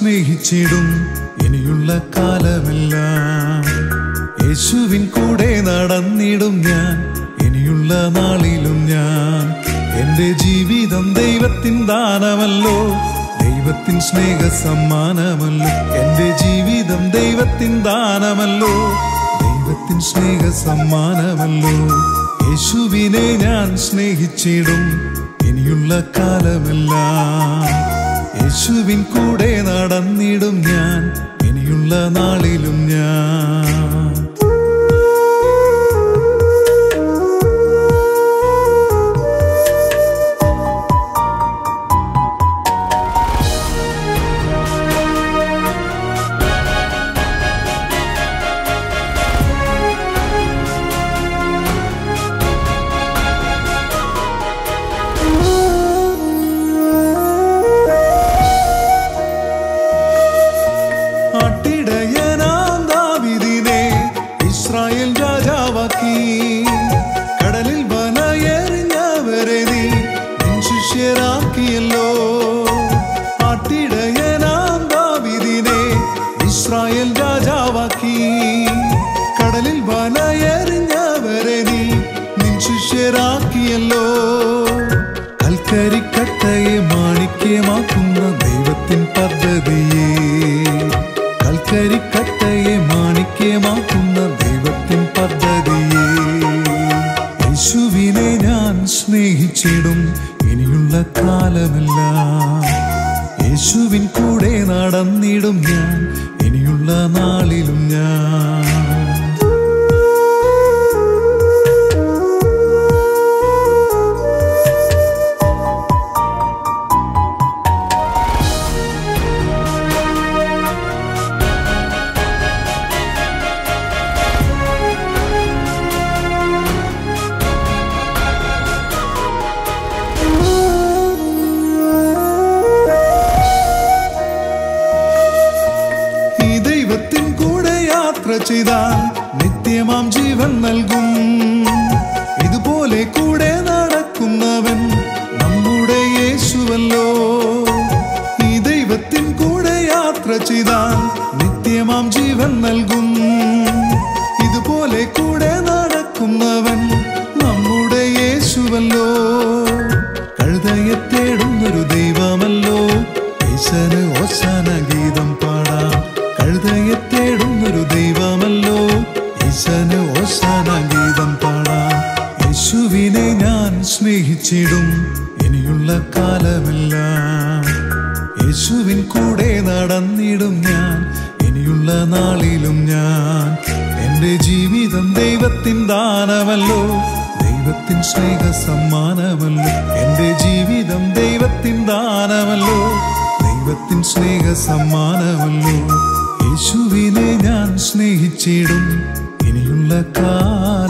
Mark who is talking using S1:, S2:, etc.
S1: സ്നേഹിച്ചിടും ഇനിയുള്ള കാലമെല്ലാം യേശുവിൻ കൂടെ നടന്നിടും ഞാൻ ഇനിയുള്ള നാളിലും ഞാൻ എന്റെ ജീവിതം ദൈവത്തിൻ ദാനമല്ലോ ദൈവത്തിൻ സ്നേഹ സമ്മാനമല്ലോ എന്റെ ജീവിതം ദൈവത്തിൻ ദാനമല്ലോ ദൈവത്തിൻ സ്നേഹ സമ്മാനമല്ലോ യേശുവിനെ ഞാൻ സ്നേഹിച്ചിടും ഇനിയുള്ള കാലമെല്ലാം യേശുവിൻ കൂടെ നടന്നിടും ഞാൻ ഇനിയുള്ള നാളിലും ഞാൻ ആട്ടിടയനാം ദാവീദിനെ ഇസ്രായേൽ രാജാവാക്കി കടലിൽ വലയെറിഞ്ഞവരെ നീ നിൻ ശിഷ്യരാക്കിയല്ലോ ആട്ടിടയനാം ദാവീദിനെ ഇസ്രായേൽ രാജാവാക്കി കടലിൽ വലയെറിഞ്ഞവരെ നീ നിൻ ശിഷ്യരാക്കിയല്ലോ കൽക്കരിക്കട്ടയെ മാണിക്യമാക്കുന്ന ദൈവത്തിൻ പദ്ധതിയെ കൽക്കരിക്കട്ടയെ മാണിക്യമാക്കുന്ന ദൈവത്തിൻ പദ്ധതിയെ യേശുവിനെ ഞാൻ സ്നേഹിച്ചിടും ഇനിയുള്ള കാലമെല്ലാം യേശുവിൻ കൂടെ നടന്നിടും ഞാൻ ഇനിയുള്ള നാളിലും ഞാൻ ഈ ദൈവത്തിൻ കൂടെ യാത്ര ചെയ്താൽ നിത്യമാം ജീവൻ നൽകും ഇതുപോലെ കൂടെ നടക്കുന്നവൻ നമ്മുടെ യേശുവല്ലോ ഈ ദൈവത്തിൻ കൂടെ യാത്ര ചെയ്താൽ നിത്യമാം ജീവൻ നൽകും ഇതുപോലെ കൂടെ നടക്കുന്നവൻ നമ്മുടെ യേശുവല്ലോ കഴുതയെ തേടുന്നൊരു ദൈവമല്ലോ ഈശന് ഓശാന ഗീതം പാടാം കഴുതയെ തേടുന്നൊരു ദൈവമല്ലോ ഈശന് ഓശാന ഗീതം പാടാം യേശുവിനെ ഞാൻ സ്നേഹിച്ചിടും ഇനിയുള്ള കാലമെല്ലാം യേശുവിൻ കൂടെ നടന്നിടും ഞാൻ ഇനിയുള്ള നാളിലും ഞാൻ എന്റെ ജീവിതം ദൈവത്തിൻ ദാനമല്ലോ ദൈവത്തിൻ സ്നേഹ സമ്മാനമല്ലോ എന്റെ ജീവിതം ദൈവത്തിൻ ദാനമല്ലോ ദൈവത്തിൻ സ്നേഹ സമ്മാനമല്ലോ യേശുവിനെ ഞാൻ സ്നേഹിച്ചിടും ഇനിയുള്ള കാലം